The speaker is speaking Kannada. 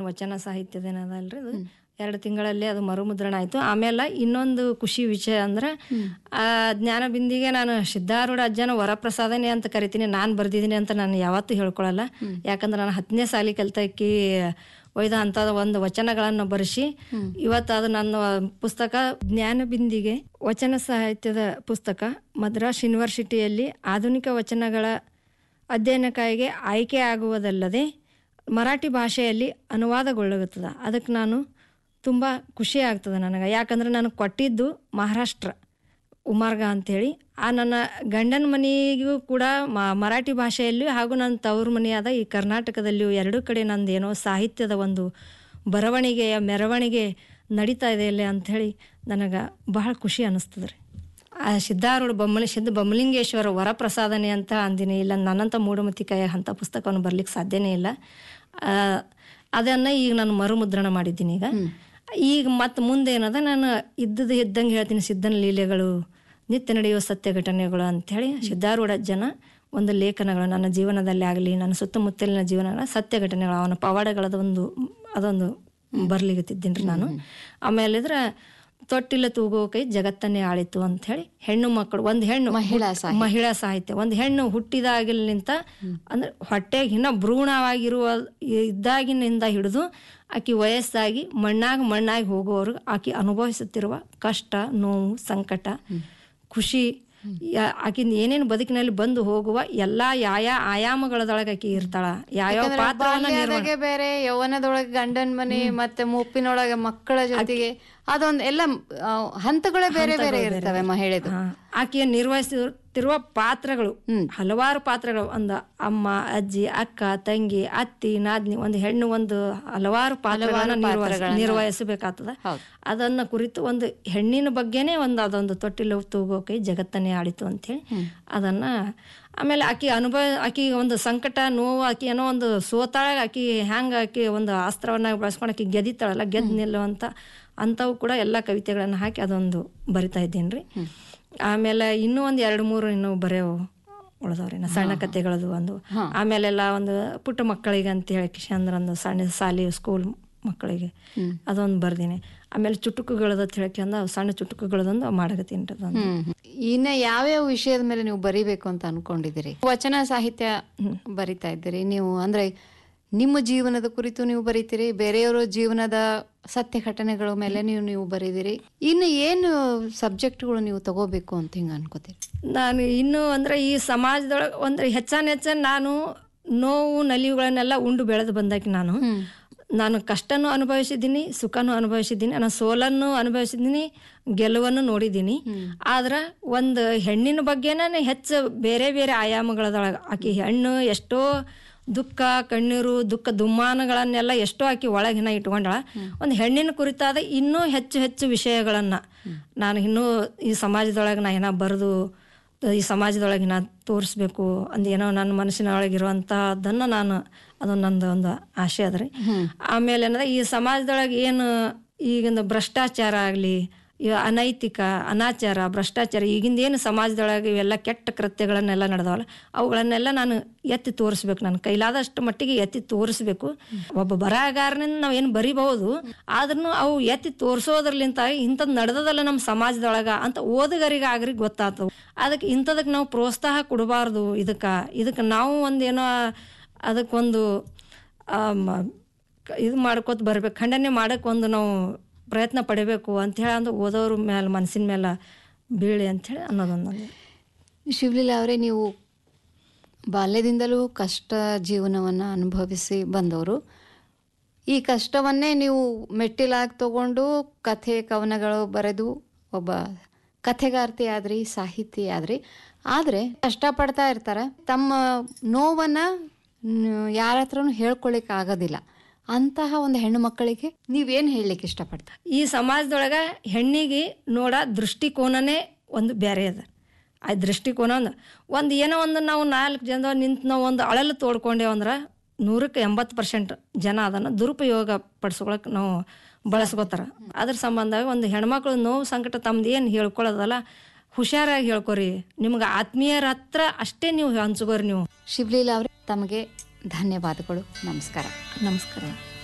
ವಚನ ಸಾಹಿತ್ಯದೇನದಲ್ರಿ ಅದು ಎರಡು ತಿಂಗಳಲ್ಲಿ ಅದು ಮರುಮುದ್ರಣ ಆಯಿತು ಆಮೇಲೆ ಇನ್ನೊಂದು ಖುಷಿ ವಿಷಯ ಅಂದ್ರೆ ಆ ಜ್ಞಾನ ಬಿಂದಿಗೆ ನಾನು ಸಿದ್ಧಾರೂಢ ಅಜ್ಜನ ವರಪ್ರಸಾದನೆ ಅಂತ ಕರಿತೀನಿ ನಾನು ಬರ್ದಿದ್ದೀನಿ ಅಂತ ನಾನು ಯಾವತ್ತೂ ಹೇಳ್ಕೊಳಲ್ಲ ಯಾಕಂದ್ರೆ ನಾನು ಹತ್ತನೇ ಸಾಲಿ ಕಲ್ತಕ್ಕಿ ಒಯ್ದ ಅಂತ ಒಂದು ವಚನಗಳನ್ನು ಬರೆಸಿ ಇವತ್ತು ಅದು ನನ್ನ ಪುಸ್ತಕ ಜ್ಞಾನ ಬಿಂದಿಗೆ ವಚನ ಸಾಹಿತ್ಯದ ಪುಸ್ತಕ ಮದ್ರಾಸ್ ಯೂನಿವರ್ಸಿಟಿಯಲ್ಲಿ ಆಧುನಿಕ ವಚನಗಳ ಅಧ್ಯಯನಕ್ಕಾಗಿ ಆಯ್ಕೆ ಆಗುವುದಲ್ಲದೆ ಮರಾಠಿ ಭಾಷೆಯಲ್ಲಿ ಅನುವಾದಗೊಳ್ಳುತ್ತದೆ ಅದಕ್ಕೆ ನಾನು ತುಂಬ ಖುಷಿ ಆಗ್ತದೆ ನನಗೆ ಯಾಕಂದ್ರೆ ನಾನು ಕೊಟ್ಟಿದ್ದು ಮಹಾರಾಷ್ಟ್ರ ಉಮಾರ್ಗ ಅಂಥೇಳಿ ಆ ನನ್ನ ಗಂಡನ ಮನೆಗೂ ಕೂಡ ಮ- ಮರಾಠಿ ಭಾಷೆಯಲ್ಲಿಯೂ ಹಾಗೂ ನನ್ನ ತವ್ರ ಮನೆಯಾದ ಈ ಕರ್ನಾಟಕದಲ್ಲಿಯೂ ಎರಡೂ ಕಡೆ ನಂದು ಏನೋ ಸಾಹಿತ್ಯದ ಒಂದು ಬರವಣಿಗೆಯ ಮೆರವಣಿಗೆ ನಡೀತಾ ಇದೆ ಇಲ್ಲಿ ಅಂಥೇಳಿ ನನಗೆ ಬಹಳ ಖುಷಿ ಅನ್ನಿಸ್ತದೆ ರೀ ಆ ಸಿದ್ಧಾರೂಢ ಬೊಮ್ಮಲಿ ಸಿದ್ಧ ಬೊಮ್ಮಲಿಂಗೇಶ್ವರ ವರಪ್ರಸಾದನೆ ಅಂತ ಅಂದಿನಿ ಇಲ್ಲ ನನ್ನಂಥ ಮೂಢಮತಿ ಕೈ ಅಂಥ ಪುಸ್ತಕವನ್ನು ಬರ್ಲಿಕ್ಕೆ ಸಾಧ್ಯನೇ ಇಲ್ಲ ಆ, ಅದನ್ನ ಈಗ ನಾನು ಮರುಮುದ್ರಣ ಮಾಡಿದ್ದೀನಿ ಈಗ ಈಗ ಮತ್ತೆ ಮುಂದೆ ಏನದ ನಾನು ಇದ್ದದ್ದು ಇದ್ದಂಗೆ ಹೇಳ್ತೀನಿ ಸಿದ್ಧನ ಲೀಲೆಗಳು ನಿತ್ಯ ನಡೆಯುವ ಸತ್ಯ ಘಟನೆಗಳು ಅಂಥೇಳಿ ಸಿದ್ಧಾರೂಢ ಜನ ಒಂದು ಲೇಖನಗಳು ನನ್ನ ಜೀವನದಲ್ಲಿ ಆಗಲಿ ನನ್ನ ಸುತ್ತಮುತ್ತಲಿನ ಜೀವನಗಳ ಸತ್ಯ ಘಟನೆಗಳು ಅವನ ಪವಾಡಗಳದ ಒಂದು ಅದೊಂದು ಬರ್ಲಿಗತ್ತಿದ್ದೀನಿ ರೀ ನಾನು ಆಮೇಲೆ ಇದ್ರೆ ತೊಟ್ಟಿಲ ತೂಗೋ ಕೈ ಜಗತ್ತನ್ನೇ ಆಳಿತು ಅಂತ ಹೇಳಿ ಹೆಣ್ಣು ಮಕ್ಕಳು ಒಂದು ಹೆಣ್ಣು ಮಹಿಳಾ ಹುಟ್- ಮಹಿಳಾ ಸಾಹಿತ್ಯ ಒಂದು ಹೆಣ್ಣು ಹುಟ್ಟಿದಾಗಿಲಿಂತ ಅಂದ್ರೆ ಹೊಟ್ಟೆಗೆ ಇನ್ನ ಭ್ರೂಣವಾಗಿರುವ ಇದ್ದಾಗಿನಿಂದ ಹಿಡಿದು ಆಕಿ ವಯಸ್ಸಾಗಿ ಮಣ್ಣಾಗ ಮಣ್ಣಾಗಿ ಹೋಗುವವರೆಗೂ ಆಕಿ ಅನುಭವಿಸುತ್ತಿರುವ ಕಷ್ಟ ನೋವು ಸಂಕಟ ಖುಷಿ ಯಾ- ಆಕಿಂದ ಏನೇನು ಬದುಕಿನಲ್ಲಿ ಬಂದು ಹೋಗುವ ಎಲ್ಲಾ ಯಾಯಾ ಆಯಾಮಗಳದೊಳಗೆ ಆಕಿ ಇರ್ತಾಳ ಯಾವ್ಯಾವ ಪಾತ್ರವನ್ನ ನಿರ್ವಹಣೆ ಬಾಲ್ಯದಾಗೆ ಬೇರೆ ಯೌವನದೊಳಗೆ ಗಂಡನ ಮನೆ ಮತ್ತೆ ಮುಪ್ಪಿನೊಳಗೆ ಮಕ್ಕಳ ಜೊತೆಗೆ ಅದೊಂದ್ ಎಲ್ಲ ಆ, ಹಂತಗಳೇ ಬೇರೆ ಬೇರೆ ಇರ್ತವೆ ಮಹಿಳೆದು ಹಾ. ಆಕೆಯ ನಿರ್ವಹಿಸುತ್ತಿರುವ ಪಾತ್ರಗಳು ಹಲವಾರು ಪಾತ್ರಗಳು ಒಂದು ಅಮ್ಮ ಅಜ್ಜಿ ಅಕ್ಕ ತಂಗಿ ಅತ್ತಿ ನಾದ್ನಿ ಒಂದು ಹೆಣ್ಣು ಒಂದು ಹಲವಾರು ಪಾತ್ರಗಳನ್ನ ನಿರ್ವಹಿಸ ನಿರ್ವಹಿಸಬೇಕಾಗ್ತದ ಅದನ್ನ ಕುರಿತು ಒಂದು ಹೆಣ್ಣಿನ ಬಗ್ಗೆನೇ ಒಂದು ಅದೊಂದು ತೊಟ್ಟಿಲು ತೂಗೋ ಕೈ ಜಗತ್ತನ್ನೇ ಆಡಿತು ಅಂತೇಳಿ ಅದನ್ನ ಆಮೇಲೆ ಆಕಿ ಅನುಭವ ಆಕಿ ಒಂದು ಸಂಕಟ ನೋವು ಆಕಿ ಏನೋ ಒಂದು ಸೋತಾಳ ಆಕಿ ಹ್ಯಾಂಗ ಆಕಿ ಒಂದು ಅಸ್ತ್ರವನ್ನ ಬಳಸ್ಕೊಂಡು ಆಕಿ ಗೆದಿತಾಳಲ್ಲ ಗೆದ್ದು ನಿಲ್ಲುವಂತ ಅಂಥವು ಕೂಡ ಎಲ್ಲ ಕವಿತೆಗಳನ್ನು ಹಾಕಿ ಅದೊಂದು ಬರಿತಾ ಇದ್ದೀನಿ ರೀ ಆಮೇಲೆ ಇನ್ನೂ ಒಂದು ಎರಡು ಮೂರು ಇನ್ನು ಬರೆಯವು ಉಳ್ದವ್ರಿ ನಾ ಸಣ್ಣ ಕತೆಗಳದು ಒಂದು ಆಮೇಲೆಲ್ಲ ಒಂದು ಪುಟ್ಟ ಮಕ್ಕಳಿಗೆ ಅಂತ ಹೇಳಿ ಕಿಶಂದ್ರ ಒಂದು ಸಣ್ಣ ಸಾಲಿ ಸ್ಕೂಲ್ ಮಕ್ಕಳಿಗೆ ಅದೊಂದು ಬರ್ದೀನಿ ಆಮೇಲೆ ಚುಟುಕುಗಳದ ಅಂತ ಹೇಳಕ್ಕೆ ಅಂದ ಸಣ್ಣ ಚುಟುಕುಗಳದೊಂದು ಮಾಡಕತ್ತೀನಿ ರೀ ಅದೊಂದು ಇನ್ನ ಯಾವ್ಯಾವ ವಿಷಯದ ಮೇಲೆ ನೀವು ಬರಿಬೇಕು ಅಂತ ಅನ್ಕೊಂಡಿದ್ದೀರಿ ವಚನ ಸಾಹಿತ್ಯ ಬರಿತಾ ಇದ್ದೀರಿ ನೀವು ಅಂದ್ರೆ ನಿಮ್ಮ ಜೀವನದ ಕುರಿತು ನೀವು ಬರೀತೀರಿ ಬೇರೆಯವರ ಜೀವನದ ಸತ್ಯ ಘಟನೆಗಳ ಮೇಲೆ ನೀವು ನೀವು ಬರೀದಿರಿ ಇನ್ನು ಏನು ಸಬ್ಜೆಕ್ಟ್ಗಳು ನೀವು ತಗೋಬೇಕು ಅಂತ ಹಿಂಗ ಅನ್ಕೋತೀರಿ ನಾನು ಇನ್ನು ಅಂದ್ರೆ ಈ ಸಮಾಜದೊಳಗೆ ಅಂದ್ರೆ ಹೆಚ್ಚಾನ ಹೆಚ್ಚಾನ ನಾನು ನೋವು ನಲಿವುಗಳನ್ನೆಲ್ಲ ಉಂಡು ಬೆಳೆದು ಬಂದಾಕಿ ನಾನು ನಾನು ಕಷ್ಟನೂ ಅನುಭವಿಸಿದ್ದೀನಿ ಸುಖನೂ ಅನುಭವಿಸಿದ್ದೀನಿ ನಾನು ಸೋಲನ್ನು ಅನುಭವಿಸಿದ್ದೀನಿ ಗೆಲುವನ್ನು ನೋಡಿದ್ದೀನಿ ಆದ್ರೆ ಒಂದು ಹೆಣ್ಣಿನ ಬಗ್ಗೆನೇ ಹೆಚ್ಚು ಬೇರೆ ಬೇರೆ ಆಯಾಮಗಳದೊಳಗೆ ಆಕಿ ಹೆಣ್ಣು ಎಷ್ಟೋ ದುಃಖ ಕಣ್ಣೀರು ದುಃಖ ದುಮ್ಮಾನಗಳನ್ನೆಲ್ಲ ಎಷ್ಟೋ ಆಕಿ ಒಳಗಿನ ಇಟ್ಕೊಂಡಳ ಒಂದು ಹೆಣ್ಣಿನ ಕುರಿತಾದ ಇನ್ನೂ ಹೆಚ್ಚು ಹೆಚ್ಚು ವಿಷಯಗಳನ್ನ ನಾನು ಇನ್ನೂ ಈ ಸಮಾಜದೊಳಗೆ ನಾ ಏನೋ ಬರೆದು ಈ ಸಮಾಜದೊಳಗೆ ನಾ ತೋರಿಸ್ಬೇಕು ಅಂದ್ ಏನೋ ನನ್ನ ಮನಸ್ಸಿನೊಳಗಿರುವಂಥದ್ದನ್ನು ನಾನು ಅದು ನಂದು ಒಂದು ಆಸೆ ಅದ ರೀ ಆಮೇಲೆ ಏನಂದ್ರೆ ಈ ಸಮಾಜದೊಳಗೆ ಏನು ಈಗಿಂದ ಭ್ರಷ್ಟಾಚಾರ ಆಗಲಿ ಅನೈತಿಕ ಅನಾಚಾರ ಭ್ರಷ್ಟಾಚಾರ ಈಗಿಂದ ಏನು ಸಮಾಜದೊಳಗೆ ಇವೆಲ್ಲ ಕೆಟ್ಟ ಕೃತ್ಯಗಳನ್ನೆಲ್ಲ ನಡೆದವಲ್ಲ ಅವುಗಳನ್ನೆಲ್ಲ ನಾನು ಎತ್ತಿ ತೋರಿಸ್ಬೇಕು ನನ್ನ ಕೈಲಾದಷ್ಟು ಮಟ್ಟಿಗೆ ಎತ್ತಿ ತೋರಿಸ್ಬೇಕು ಒಬ್ಬ ಬರಹಗಾರನಿಂದ ನಾವು ಏನು ಬರಿಬಹುದು ಆದ್ರೂ ಅವು ಎತ್ತಿ ತೋರಿಸೋದ್ರಲಿಂತ ಇಂಥದ್ದು ನಡೆದದಲ್ಲ ನಮ್ಮ ಸಮಾಜದೊಳಗ ಅಂತ ಓದುಗರಿಗಾಗ್ರಿ ಗೊತ್ತಾಗ್ತವು ಅದಕ್ಕೆ ಇಂಥದಕ್ಕೆ ನಾವು ಪ್ರೋತ್ಸಾಹ ಕೊಡಬಾರ್ದು ಇದಕ್ಕೆ ಇದಕ್ಕೆ ನಾವು ಒಂದೇನೋ ಅದಕ್ಕೊಂದು ಇದು ಮಾಡ್ಕೋತ ಬರ್ಬೇಕು ಖಂಡನೆ ಮಾಡಕ್ಕೆ ಒಂದು ನಾವು ಪ್ರಯತ್ನ ಪಡಿಬೇಕು ಅಂಥೇಳಿ ಅಂದ್ರೆ ಓದೋರ ಮೇಲೆ ಮನಸ್ಸಿನ ಮೇಲೆ ಬೀಳಿ ಅಂಥೇಳಿ ಅನ್ನೋದೊಂದು ನಂದು. ಶಿವಲೀಲಾ ಅವರೇ ನೀವು ಬಾಲ್ಯದಿಂದಲೂ ಕಷ್ಟ ಜೀವನವನ್ನು ಅನುಭವಿಸಿ ಬಂದವರು ಈ ಕಷ್ಟವನ್ನೇ ನೀವು ಮೆಟ್ಟಿಲಾಗಿ ತಗೊಂಡು ಕಥೆ ಕವನಗಳು ಬರೆದು ಒಬ್ಬ ಕಥೆಗಾರ್ತಿ ಆದ್ರಿ ಸಾಹಿತಿ ಆದ್ರಿ ಆದರೆ ಕಷ್ಟಪಡ್ತಾ ಇರ್ತಾರೆ ತಮ್ಮ ನೋವನ್ನು ಯಾರ ಹತ್ರನೂ ಹೇಳ್ಕೊಳಿಕ್ ಆಗೋದಿಲ್ಲ ಅಂತಹ ಒಂದು ಹೆಣ್ಣು ಮಕ್ಕಳಿಗೆ ನೀವೇನು ಹೇಳಲಿಕ್ಕೆ ಇಷ್ಟಪಡ್ತಾರೆ ಈ ಸಮಾಜದೊಳಗೆ ಹೆಣ್ಣಿಗೆ ನೋಡ ದೃಷ್ಟಿಕೋನನೇ ಒಂದು ಬೇರೆ ಅದ ಆ ದೃಷ್ಟಿಕೋನ ಒಂದು ಒಂದು ಏನೋ ಒಂದು ನಾವು ನಾಲ್ಕು ಜನ ನಿಂತು ನಾವು ಒಂದು ಅಳಲು ತೋಡ್ಕೊಂಡೇವು ಅಂದ್ರೆ ನೂರಕ್ಕೆ ಎಂಬತ್ತು ಪರ್ಸೆಂಟ್ ಜನ ಅದನ್ನು ದುರುಪಯೋಗ ಪಡಿಸ್ಕೊಳಕ್ಕೆ ನಾವು ಬಳಸ್ಕೋತಾರ ಅದ್ರ ಸಂಬಂಧ ಒಂದು ಹೆಣ್ಮಕ್ಳು ನೋವು ಸಂಕಟ ತಮ್ದು ಏನು ಹೇಳ್ಕೊಳ್ಳೋದಲ್ಲ ಹುಷಾರಾಗಿ ಹೇಳ್ಕೊರಿ ನಿಮ್ಗೆ ಆತ್ಮೀಯರ ಹತ್ರ ಅಷ್ಟೇ ನೀವು ಹಂಚ್ಕೋರಿ ನೀವು ಶಿವಲೀಲಾ ಅವರೇ ತಮಗೆ ಧನ್ಯವಾದಗಳು ನಮಸ್ಕಾರ ನಮಸ್ಕಾರ